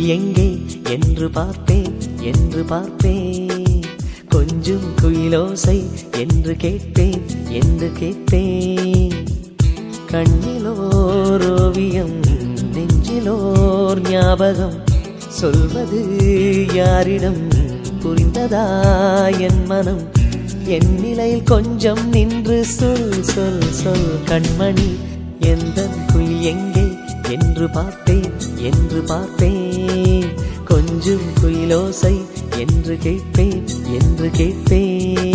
குயில் எங்கே என்று பார்ப்பேன் என்று பார்ப்பேன் கொஞ்சம் குயிலோசை என்று கேட்பேன் என்று கேட்பேன் கண்ணிலோர் ஓவியம் நெஞ்சிலோர் ஞாபகம் சொல்வது யாரிடம் புரிந்ததா என் மனம் என் நிலையில் கொஞ்சம் நின்று சொல் சொல் சொல் கண்மணி எந்த குயில் எங்கே என்று பார்ப்பேன் என்று பார்ப்பேன் கொஞ்சம் குயிலோசை என்று கேட்பேன் என்று கேட்பேன்